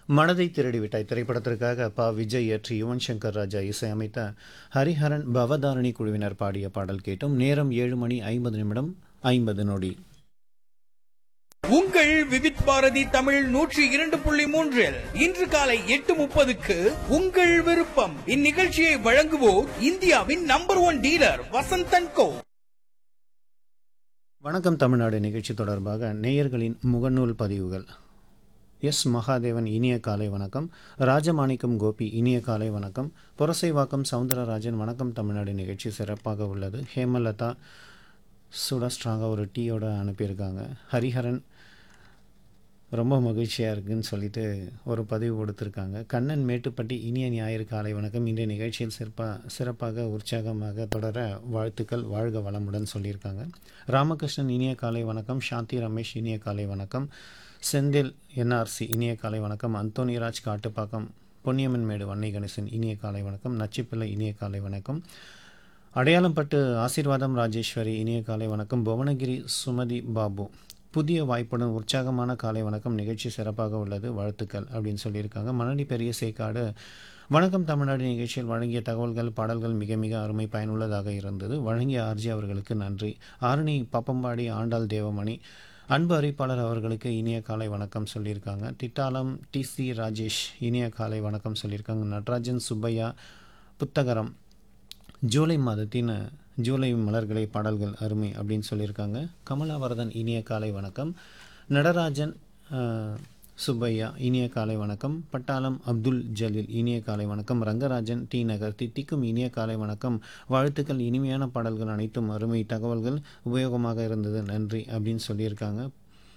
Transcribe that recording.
மனதை திருடிவிட்டாய் திரைப்படத்திற்காக ப விஜய் இயற்றி யுவன் சங்கர் ராஜா இசையமைத்த ஹரிஹரன் பவதாரணி குழுவினர் பாடிய பாடல் கேட்டும் நேரம் ஏழு மணி ஐம்பது நிமிடம் ஐம்பது நொடி உங்கள் விவித் பாரதி தமிழ் நூற்றி இரண்டு புள்ளி மூன்றில் இன்று காலை எட்டு முப்பதுக்கு உங்கள் விருப்பம் இந்நிகழ்ச்சியை வழங்குவோர் இந்தியாவின் number one dealer Vasanthan co வணக்கம் தமிழ்நாடு நிகழ்ச்சி தொடர்பாக நேயர்களின் முகநூல் பதிவுகள் எஸ் மகாதேவன் இனிய காலை வணக்கம் ராஜமாணிக்கம் கோபி இனிய காலை வணக்கம் புரசைவாக்கம் சவுந்தரராஜன் வணக்கம் தமிழ்நாடு நிகழ்ச்சி சிறப்பாக உள்ளது ஹேமலதா சுட ஸ்ட்ராங்காக ஒரு டீயோட அனுப்பியிருக்காங்க ஹரிஹரன் ரொம்ப மகிழ்ச்சியாக இருக்குன்னு சொல்லிட்டு ஒரு பதிவு கொடுத்துருக்காங்க கண்ணன் மேட்டுப்பட்டி இனிய ஞாயிறு காலை வணக்கம் இன்றைய நிகழ்ச்சியில் சிறப்பா சிறப்பாக உற்சாகமாக தொடர வாழ்த்துக்கள் வாழ்க வளமுடன் சொல்லியிருக்காங்க ராமகிருஷ்ணன் இனிய காலை வணக்கம் சாந்தி ரமேஷ் இனிய காலை வணக்கம் செந்தில் என்ஆர்சி இனிய காலை வணக்கம் அந்தோனிராஜ் காட்டுப்பாக்கம் பொன்னியம்மன் மேடு வன்னை கணேசன் இனிய காலை வணக்கம் நச்சிப்பிள்ளை இனிய காலை வணக்கம் அடையாளம் பட்டு ஆசீர்வாதம் ராஜேஸ்வரி இனிய காலை வணக்கம் புவனகிரி சுமதி பாபு புதிய வாய்ப்புடன் உற்சாகமான காலை வணக்கம் நிகழ்ச்சி சிறப்பாக உள்ளது வாழ்த்துக்கள் அப்படின்னு சொல்லியிருக்காங்க மணலி பெரிய சேக்காடு வணக்கம் தமிழ்நாடு நிகழ்ச்சியில் வழங்கிய தகவல்கள் பாடல்கள் மிக மிக அருமை பயனுள்ளதாக இருந்தது வழங்கிய ஆர்ஜி அவர்களுக்கு நன்றி ஆரணி பப்பம்பாடி ஆண்டாள் தேவமணி அன்பு அறிவிப்பாளர் அவர்களுக்கு இனிய காலை வணக்கம் சொல்லியிருக்காங்க திட்டாலம் டிசி ராஜேஷ் இனிய காலை வணக்கம் சொல்லியிருக்காங்க நடராஜன் சுப்பையா புத்தகரம் ஜூலை மாதத்தின் ஜூலை மலர்களை பாடல்கள் அருமை அப்படின்னு சொல்லியிருக்காங்க கமலாவரதன் இனிய காலை வணக்கம் நடராஜன் அஹ், சுப்பையா இனிய காலை வணக்கம் பட்டாளம் அப்துல் ஜலீல் இனிய காலை வணக்கம் ரங்கராஜன் டி நகர் தித்திக்கும் இனிய காலை வணக்கம் வாழ்த்துக்கள் இனிமையான பாடல்கள் அனைத்தும் அருமை தகவல்கள் உபயோகமாக இருந்தது நன்றி அப்படின்னு சொல்லியிருக்காங்க